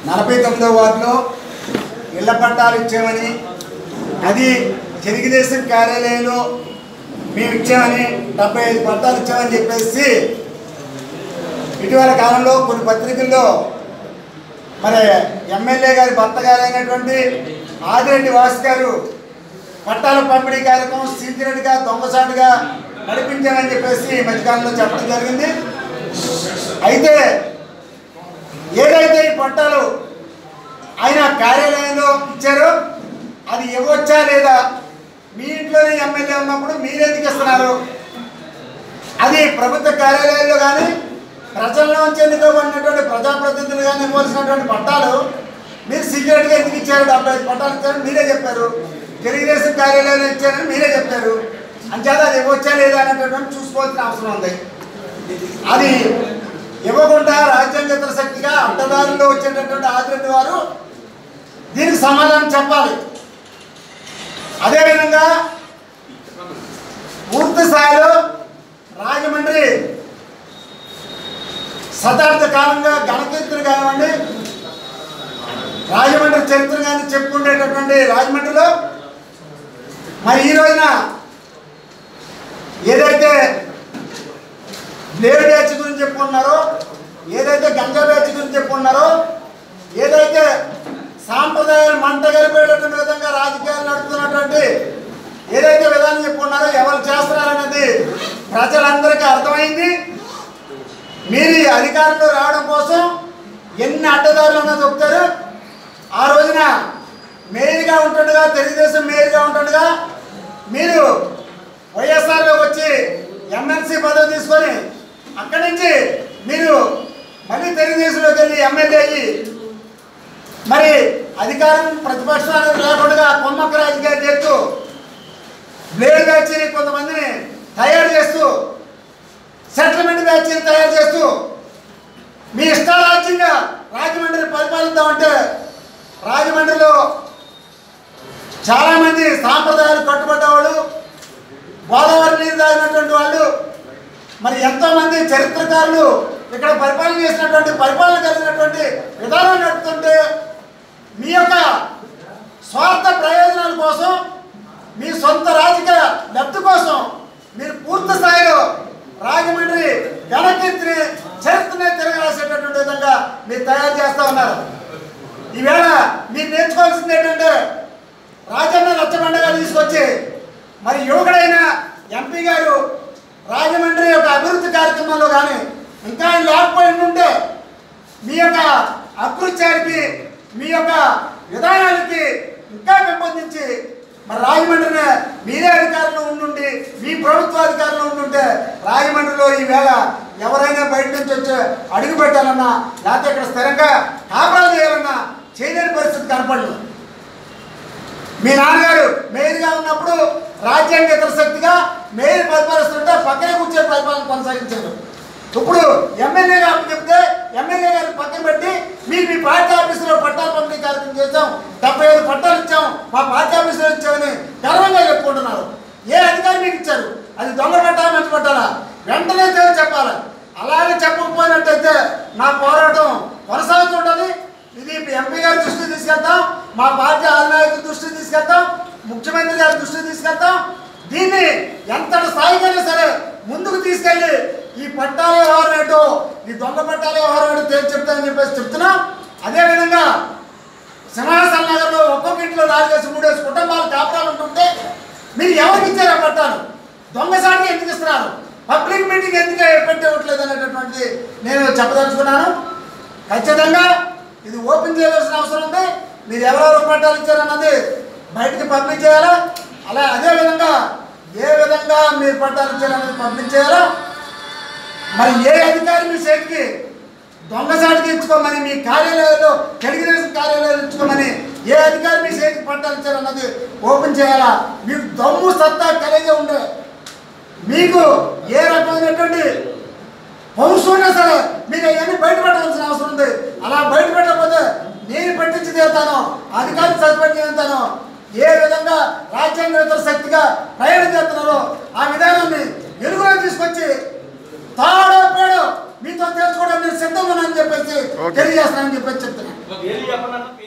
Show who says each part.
Speaker 1: నలభై తొమ్మిదో వార్డులో ఇళ్ల పట్టాలు ఇచ్చామని అది తెలుగుదేశం కార్యాలయంలో మేము ఇచ్చామని డెబ్బై ఐదు పట్టాలు ఇచ్చామని చెప్పేసి ఇటీవల కాలంలో కొన్ని పత్రికల్లో మరి ఎమ్మెల్యే గారి భర్త గారైనటువంటి ఆదిరెడ్డి వాసు గారు పట్టాల పంపిణీ కార్యక్రమం సీక్రెట్గా దొంగసాటుగా నడిపించామని చెప్పేసి ఈ మధ్యకాలంలో చెప్పడం జరిగింది అయితే ఏదైతే ఈ పట్టాలు ఆయన కార్యాలయంలో ఇచ్చారో అది ఇవ్వచ్చా లేదా మీ ఇంట్లోనే ఎమ్మెల్యే ఉన్నప్పుడు మీరెందుకు ఇస్తున్నారు అది ప్రభుత్వ కార్యాలయాల్లో కానీ ప్రజల్లోంచి ఎన్నుకోబడినటువంటి ప్రజాప్రతినిధులు కానీ ఇవ్వాల్సినటువంటి పట్టాలు మీరు సీక్రెట్గా ఎందుకు ఇచ్చారు డెబ్బై ఐదు పట్టాలు ఇచ్చారని మీరే చెప్పారు తెలుగుదేశం కార్యాలయంలో ఇచ్చారని మీరే చెప్పారు అంచేత అది ఇవ్వచ్చా లేదా అనేటటువంటి చూసుకోవాల్సిన అవసరం ఉంది అది ఇవ్వకుండా రాజ్యాంగేతర శక్తిగా అడ్డదారుల్లో వచ్చేటటువంటి ఆదిరెడ్డి వారు దీనికి సమాధానం చెప్పాలి అదేవిధంగా పూర్తి స్థాయిలో రాజమండ్రి శతాబ్ద కాలంగా గణకీర్తులు కానివ్వండి రాజమండ్రి చరిత్ర కానీ చెప్పుకునేటటువంటి రాజమండ్రిలో మరి ఈ రోజున ఏదైతే బ్లేడ్ బ్యాచ్ గురించి చెప్పుకున్నారో ఏదైతే గంజా బ్యాచ్ గురించి చెప్పుకున్నారో ఏదైతే సాంప్రదాయాలు మంట కలిపేటటువంటి విధంగా రాజకీయాలు నడుపుతున్నటువంటి ఏదైతే విధానం చెప్పుకున్నారో ఎవరు చేస్తున్నారనేది ప్రజలందరికీ అర్థమైంది మీరు ఈ అధికారంలో రావడం కోసం ఎన్ని అడ్డదారులు ఉన్నా చెప్తారు ఆ రోజున మేయర్గా ఉంటుండగా తెలుగుదేశం మేయర్గా ఉంటుండగా మీరు వైఎస్ఆర్లో వచ్చి ఎమ్మెల్సీ పదవి తీసుకొని అక్కడి నుంచి మీరు మళ్ళీ తెలుగుదేశంలోకి వెళ్ళి ఎమ్మెల్యే అయ్యి మరి అధికారం ప్రతిపక్షం అనేది లేకుండా కొమ్మక్క రాజకీయాలు చేస్తూ బ్లేడ్ బ్యాచ్ని కొంతమందిని తయారు చేస్తూ సెటిల్మెంట్ బ్యాచ్ని తయారు చేస్తూ మీ ఇష్టారాజ్యంగా రాజమండ్రిని పరిపాలిద్దామంటే రాజమండ్రిలో చాలామంది సాంప్రదాయాలు కట్టుబడ్డవాళ్ళు గోదావరి నీరు తాగినటువంటి వాళ్ళు మరి ఎంతోమంది చరిత్రకారులు ఇక్కడ పరిపాలన చేసినటువంటి పరిపాలన కలిగినటువంటి విధానం నడుపుతుంటే మీ యొక్క స్వార్థ ప్రయోజనాల కోసం మీ సొంత రాజకీయ లబ్ధి కోసం మీరు పూర్తి స్థాయిలో రాజమండ్రి ఘనకీర్తిని చరిత్రనే తిరగరాసేటటువంటి విధంగా మీరు తయారు చేస్తూ ఉన్నారు ఈవేళ మీరు నేర్చుకోవాల్సింది ఏంటంటే రాజన్న లచ్చబండగా తీసుకొచ్చి మరి యువకుడైన ఎంపీ గారు రాజమండ్రి యొక్క అభివృద్ధి కార్యక్రమంలో కానీ ఇంకా ఆయన లేకపోయి ఉంటే మీ యొక్క అకృత్యానికి మీ యొక్క విధానాలకి ఇంకా పెంపొందించి మరి రాజమండ్రిని మీరే అధికారంలో ఉండుండి మీ ప్రభుత్వ అధికారంలో ఉండుంటే రాజమండ్రిలో ఈవేళ ఎవరైనా బయట నుంచి వచ్చి అడుగు పెట్టాలన్నా లేకపోతే ఇక్కడ స్థిరంగా కాపురాలు చేయాలన్నా చేయలేని పరిస్థితి కనపడలేదు మీ నాన్నగారు మేయర్గా ఉన్నప్పుడు రాజ్యాంగేతర శక్తిగా మేయర్ పరిపాలిస్తుంటే పక్కనే కూర్చొని పరిపాలన కొనసాగించారు ఇప్పుడు ఎమ్మెల్యేగా చెప్తే ఎమ్మెల్యే గారిని పక్కన పెట్టి మీరు మీ పార్టీ ఆఫీసులో పట్టాల పంపిణీ కార్యక్రమం చేశాం డెబ్బై ఐదు పట్టాలు ఇచ్చాం మా పార్టీ ఆఫీసులో ఇచ్చామని గర్వంగా చెప్పుకుంటున్నారు ఏ అధికారి మీకు ఇచ్చారు అది దొంగ పట్టాలా మంచి పట్టాలా వెంటనే తేల్చి చెప్పాలి అలాగే చెప్పకపోయినట్టయితే నా పోరాటం కొనసాగుతుంటుంది ఇది ఎంపీ గారి దృష్టికి తీసుకెళ్తాం మా పార్టీ అధినాయకుల దృష్టికి తీసుకెళ్తాం ముఖ్యమంత్రి గారి దృష్టికి తీసుకెళ్తాం దీన్ని ఎంతటి స్థాయికైనా సరే ముందుకు తీసుకెళ్ళి ఈ పట్టాల వ్యవహారం ఏంటో ఈ దొంగ పట్టాల వ్యవహారం ఏంటో తేల్చి చెప్తానని చెప్పేసి చెప్తున్నాం అదేవిధంగా సింహాసన నగర్లో ఒక్కొక్క ఇంట్లో నాలుగేసి మూడేసి కుటుంబాలు కాపురాలు ఉంటుంటే మీరు ఎవరికి ఇచ్చారు ఆ పట్టాలు దొంగసాటిగా ఎందుకు ఇస్తున్నారు పబ్లిక్ మీటింగ్ ఎందుకు పెట్టివ్వట్లేదు అనేటటువంటిది నేను చెప్పదలుచుకున్నాను ఖచ్చితంగా ఇది ఓపెన్ చేయవలసిన అవసరం ఉంది మీరు ఎవరెవరు పట్టాలు ఇచ్చారన్నది బయటికి పబ్లిక్ చేయాలా అలా అదేవిధంగా ఏ విధంగా మీరు పట్టాలు ఇచ్చారన్నది పబ్లిక్ చేయాలా మరి ఏ అధికారి మీ చేతికి దొంగసాటికి ఇచ్చుకోమని మీ కార్యాలయంలో తెలుగుదేశం కార్యాలయాలు ఇచ్చుకోమని ఏ అధికారి మీ చేతికి పట్టాలు ఇచ్చారన్నది ఓపెన్ చేయాలా మీకు దమ్ము సత్తా కలిగి ఉండే మీకు ఏ రకమైనటువంటి పౌరుషమైనా సరే మీరు అవన్నీ బయటపెట్టవలసిన అవసరం ఉంది అలా బయట పెట్టకపోతే నేను పెట్టించి తీరుతాను అధికారులు సస్పెండ్ చేస్తాను ఏ విధంగా రాజ్యాంగేతర శక్తిగా ప్రయాణం చేస్తున్నారో ఆ విధానాన్ని వెలుగులో తీసుకొచ్చి తాడో పేడో మీతో తెలుసుకోవడానికి నేను సిద్ధంగా ఉన్నానని చెప్పేసి
Speaker 2: Okay.
Speaker 1: తెలియజేస్తానని చెప్పేసి చెప్తున్నాను
Speaker 2: మనం